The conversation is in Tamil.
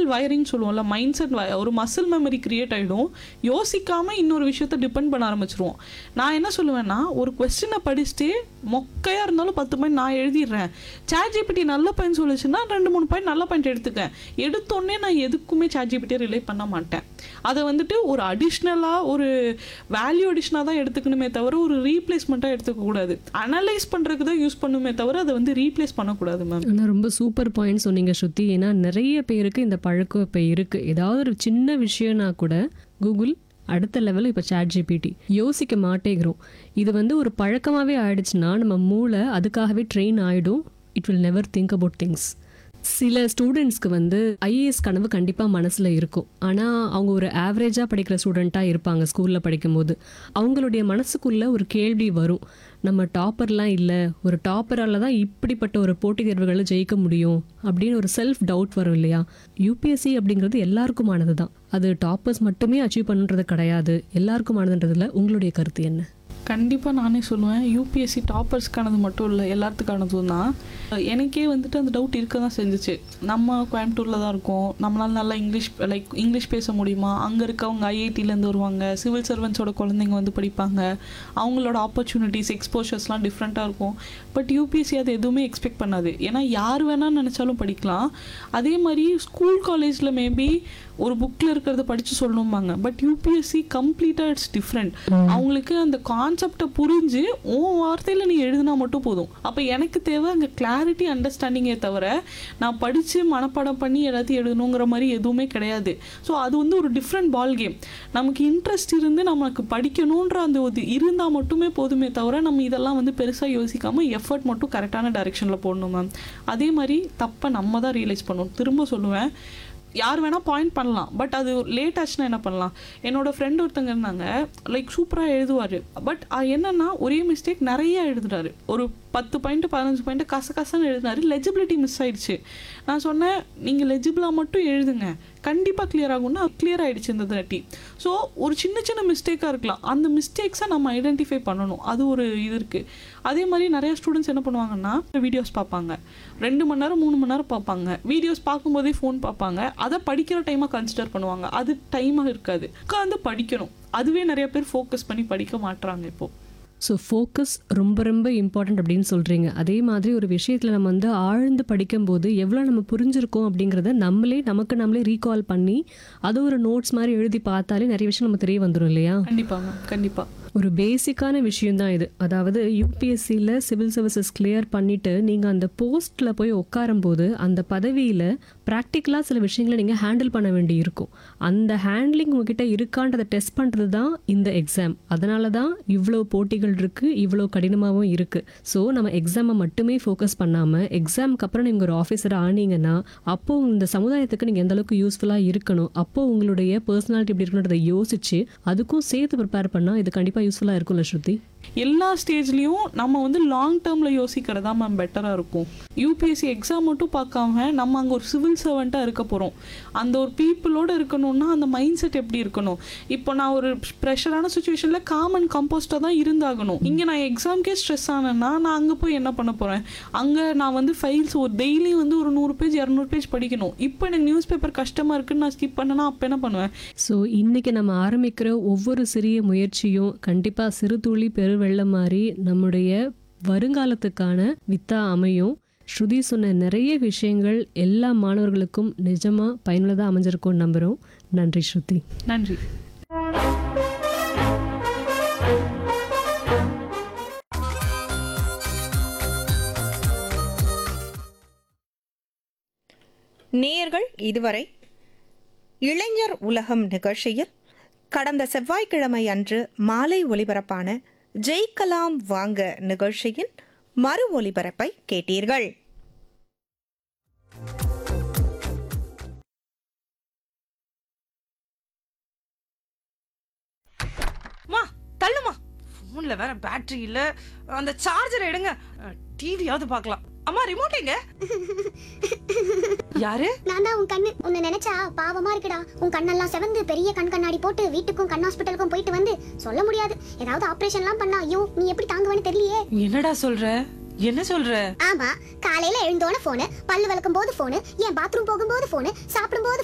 மென்டல் வயரிங் சொல்லுவோம்ல மைண்ட் செட் ஒரு மசில் மெமரி கிரியேட் ஆகிடும் யோசிக்காமல் இன்னொரு விஷயத்த டிபெண்ட் பண்ண ஆரம்பிச்சிருவோம் நான் என்ன சொல்லுவேன்னா ஒரு கொஸ்டினை படிச்சுட்டு மொக்கையாக இருந்தாலும் பத்து பாயிண்ட் நான் எழுதிடுறேன் சேட் ஜிபிடி நல்ல பாயிண்ட் சொல்லுச்சுன்னா ரெண்டு மூணு பாயிண்ட் நல்ல பாயிண்ட் எடுத்துக்கேன் எடுத்தோடனே நான் எதுக்குமே சேட் ஜிபிடியை ரிலே பண்ண மாட்டேன் அதை வந்துட்டு ஒரு அடிஷ்னலாக ஒரு வேல்யூ அடிஷ்னலாக தான் எடுத்துக்கணுமே தவிர ஒரு ரீப்ளேஸ்மெண்ட்டாக எடுத்துக்கக்கூடாது அனலைஸ் பண்ணுறதுக்கு தான் யூஸ் பண்ணுமே தவிர அதை வந்து ரீப்ளேஸ் பண்ணக்கூடாது மேம் ஆனால் ரொம்ப சூப்பர் பாயிண்ட் சொன்னீங்க ஸ்ருதி ஏன்னா நிறைய பேருக்கு இந்த பழக்கம் இப்போ இருக்குது ஏதாவது ஒரு சின்ன விஷயம்னா கூட கூகுள் அடுத்த லெவல் இப்போ சாட் ஜிபிடி யோசிக்க மாட்டேங்கிறோம் இது வந்து ஒரு பழக்கமாகவே ஆயிடுச்சுன்னா நம்ம மூளை அதுக்காகவே ட்ரெயின் ஆகிடும் it will never think about things சில ஸ்டூடெண்ட்ஸ்க்கு வந்து ஐஏஎஸ் கனவு கண்டிப்பாக மனசில் இருக்கும் ஆனால் அவங்க ஒரு ஆவரேஜாக படிக்கிற ஸ்டூடெண்ட்டாக இருப்பாங்க ஸ்கூலில் படிக்கும்போது அவங்களுடைய மனசுக்குள்ள ஒரு கேள்வி வரும் நம்ம டாப்பர்லாம் இல்லை ஒரு டாப்பரால் தான் இப்படிப்பட்ட ஒரு போட்டித் தேர்வுகளில் ஜெயிக்க முடியும் அப்படின்னு ஒரு செல்ஃப் டவுட் வரும் இல்லையா யூபிஎஸ்சி அப்படிங்கிறது எல்லாருக்குமானது தான் அது டாப்பர்ஸ் மட்டுமே அச்சீவ் பண்ணுறது கிடையாது எல்லாருக்குமானதுன்றதுல உங்களுடைய கருத்து என்ன கண்டிப்பாக நானே சொல்லுவேன் யூபிஎஸ்சி டாப்பர்ஸ்க்கானது மட்டும் இல்லை எல்லாத்துக்கானதும் தான் எனக்கே வந்துட்டு அந்த டவுட் இருக்க தான் செஞ்சுச்சு நம்ம கோயம்புத்தூரில் தான் இருக்கோம் நம்மளால நல்லா இங்கிலீஷ் லைக் இங்கிலீஷ் பேச முடியுமா அங்கே இருக்கவங்க ஐஐடிலேருந்து வருவாங்க சிவில் சர்வன்ஸோட குழந்தைங்க வந்து படிப்பாங்க அவங்களோட ஆப்பர்ச்சுனிட்டிஸ் எக்ஸ்போஷர்ஸ்லாம் டிஃப்ரெண்ட்டாக இருக்கும் பட் யூபிஎஸ்சி அது எதுவுமே எக்ஸ்பெக்ட் பண்ணாது ஏன்னா யார் வேணால் நினச்சாலும் படிக்கலாம் அதே மாதிரி ஸ்கூல் காலேஜில் மேபி ஒரு புக்கில் இருக்கிறத படித்து சொல்லணும்பாங்க பட் யூபிஎஸ்சி கம்ப்ளீட்டாக இட்ஸ் டிஃப்ரெண்ட் அவங்களுக்கு அந்த கான்செப்டை புரிஞ்சு உன் வார்த்தையில் நீ எழுதினா மட்டும் போதும் அப்போ எனக்கு தேவை அங்கே கிளாரிட்டி அண்டர்ஸ்டாண்டிங்கே தவிர நான் படித்து மனப்பாடம் பண்ணி எல்லாத்தையும் எழுதணுங்கிற மாதிரி எதுவுமே கிடையாது ஸோ அது வந்து ஒரு டிஃப்ரெண்ட் பால் கேம் நமக்கு இன்ட்ரெஸ்ட் இருந்து நமக்கு படிக்கணுன்ற அந்த ஒரு இருந்தால் மட்டுமே போதுமே தவிர நம்ம இதெல்லாம் வந்து பெருசாக யோசிக்காமல் எஃபர்ட் மட்டும் கரெக்டான டைரெக்ஷனில் போடணும் மேம் அதே மாதிரி தப்பை நம்ம தான் ரியலைஸ் பண்ணணும் திரும்ப சொல்லுவேன் யார் வேணால் பாயிண்ட் பண்ணலாம் பட் அது லேட் ஆச்சுன்னா என்ன பண்ணலாம் என்னோட ஃப்ரெண்ட் ஒருத்தங்க இருந்தாங்க லைக் சூப்பராக எழுதுவார் பட் என்னன்னா ஒரே மிஸ்டேக் நிறைய எழுதுறாரு ஒரு பத்து பாயிண்ட் பதினஞ்சு பாயிண்ட் கச கசன்னு எழுதினாரு லெஜிபிலிட்டி மிஸ் ஆயிடுச்சு நான் சொன்னேன் நீங்கள் லெஜிபிளாக மட்டும் எழுதுங்க கண்டிப்பாக கிளியர் ஆகும்னா கிளியர் ஆயிடுச்சு இந்த தாட்டி ஸோ ஒரு சின்ன சின்ன மிஸ்டேக்காக இருக்கலாம் அந்த மிஸ்டேக்ஸை நம்ம ஐடென்டிஃபை பண்ணணும் அது ஒரு இது இருக்குது அதே மாதிரி நிறைய ஸ்டூடெண்ட்ஸ் என்ன பண்ணுவாங்கன்னா வீடியோஸ் பார்ப்பாங்க ரெண்டு மணி நேரம் மூணு மணி நேரம் பார்ப்பாங்க வீடியோஸ் பார்க்கும்போதே ஃபோன் பார்ப்பாங்க அதை படிக்கிற டைமாக கன்சிடர் பண்ணுவாங்க அது டைமாக இருக்காது உட்காந்து படிக்கணும் அதுவே நிறைய பேர் ஃபோக்கஸ் பண்ணி படிக்க மாட்றாங்க இப்போது ஸோ ஃபோக்கஸ் ரொம்ப ரொம்ப இம்பார்ட்டன்ட் அப்படின்னு சொல்கிறீங்க அதே மாதிரி ஒரு விஷயத்தில் நம்ம வந்து ஆழ்ந்து படிக்கும்போது எவ்வளோ நம்ம புரிஞ்சிருக்கோம் அப்படிங்கிறத நம்மளே நமக்கு நம்மளே ரீகால் பண்ணி அது ஒரு நோட்ஸ் மாதிரி எழுதி பார்த்தாலே நிறைய விஷயம் நம்ம தெரிய வந்துடும் இல்லையா கண்டிப்பாக மேம் கண்டிப்பாக ஒரு பேசிக்கான விஷயம் தான் இது அதாவது யூபிஎஸ்சியில் சிவில் சர்வீசஸ் கிளியர் பண்ணிட்டு நீங்கள் அந்த போஸ்ட்டில் போய் உட்காரும்போது அந்த பதவியில் ப்ராக்டிக்கலாக சில விஷயங்களை நீங்கள் ஹேண்டில் பண்ண வேண்டி இருக்கும் அந்த ஹேண்ட்லிங் உங்ககிட்ட இருக்கான்றதை டெஸ்ட் பண்ணுறது தான் இந்த எக்ஸாம் அதனால தான் இவ்வளோ போட்டிகள் இருக்குது இவ்வளோ கடினமாகவும் இருக்குது ஸோ நம்ம எக்ஸாமை மட்டுமே ஃபோக்கஸ் பண்ணாமல் எக்ஸாமுக்கு அப்புறம் நீங்கள் ஒரு ஆஃபீஸர் ஆனீங்கன்னா அப்போ இந்த சமுதாயத்துக்கு நீங்கள் எந்த அளவுக்கு யூஸ்ஃபுல்லாக இருக்கணும் அப்போ உங்களுடைய பர்சனாலிட்டி எப்படி இருக்கணுன்றதை யோசிச்சு அதுக்கும் சேர்த்து ப்ரிப்பேர் பண்ணால் இது கண்டிப்பாக யூஸ்ஃபுல்லாக இருக்கும்ல ஸ்ருதி எல்லா ஸ்டேஜ்லேயும் நம்ம வந்து லாங் டேர்மில் யோசிக்கிறதா மேம் பெட்டராக இருக்கும் யூபிஎஸ்சி எக்ஸாம் மட்டும் பார்க்காம நம்ம அங்கே ஒரு சிவில் சர்வெண்ட்டாக இருக்க போகிறோம் அந்த ஒரு பீப்புளோட இருக்கணும்னா அந்த மைண்ட் செட் எப்படி இருக்கணும் இப்போ நான் ஒரு ப்ரெஷரான சுச்சுவேஷனில் காமன் கம்போஸ்டாக தான் இருந்தாகணும் இங்கே நான் எக்ஸாம்க்கே ஸ்ட்ரெஸ் ஆனேன்னா நான் அங்கே போய் என்ன பண்ண போகிறேன் அங்கே நான் வந்து ஃபைல்ஸ் ஒரு டெய்லி வந்து ஒரு நூறு பேஜ் இரநூறு பேஜ் படிக்கணும் இப்போ எனக்கு நியூஸ் பேப்பர் கஷ்டமாக இருக்குன்னு நான் ஸ்கிப் பண்ணேன்னா அப்போ என்ன பண்ணுவேன் ஸோ இன்னைக்கு நம்ம ஆரம்பிக்கிற ஒவ்வொரு சிறிய முயற்சியும் கண்டிப்பாக சிறு துளி பெருவெள்ளம் மாதிரி நம்முடைய வருங்காலத்துக்கான வித்தா அமையும் ஸ்ருதி சொன்ன நிறைய விஷயங்கள் எல்லா மாணவர்களுக்கும் நிஜமாக பயனுள்ளதாக அமைஞ்சிருக்கும்னு நம்புகிறோம் நன்றி ஸ்ருதி நன்றி நேயர்கள் இதுவரை இளைஞர் உலகம் நிகழ்ச்சியில் கடந்த செவ்வாய்க்கிழமை அன்று மாலை ஒலிபரப்பான ஜெயிக்கலாம் வாங்க நிகழ்ச்சியின் மறு ஒலிபரப்பை கேட்டீர்கள் மா தள்ளுமா ஃபோன்ல வேற பேட்டரி இல்ல அந்த சார்ஜர் எடுங்க டிவியாவது பார்க்கலாம் அம்மா ரிமோட் எங்க யாரு நான் தான் உன் கண்ணு உன்னை நினைச்சா பாவமா இருக்குடா உன் கண்ணெல்லாம் செவந்து பெரிய கண் கண்ணாடி போட்டு வீட்டுக்கும் கண் ஹாஸ்பிட்டலுக்கும் போயிட்டு வந்து சொல்ல முடியாது ஏதாவது ஆபரேஷன்லாம் பண்ணா ஐயோ நீ எப்படி தாங்குவேன்னு தெரியலையே என்னடா சொல்ற என்ன சொல்ற ஆமா காலையில எழுந்தோன போனு பல்லு விளக்கும் போது போனு என் பாத்ரூம் போகும்போது போனு சாப்பிடும் போது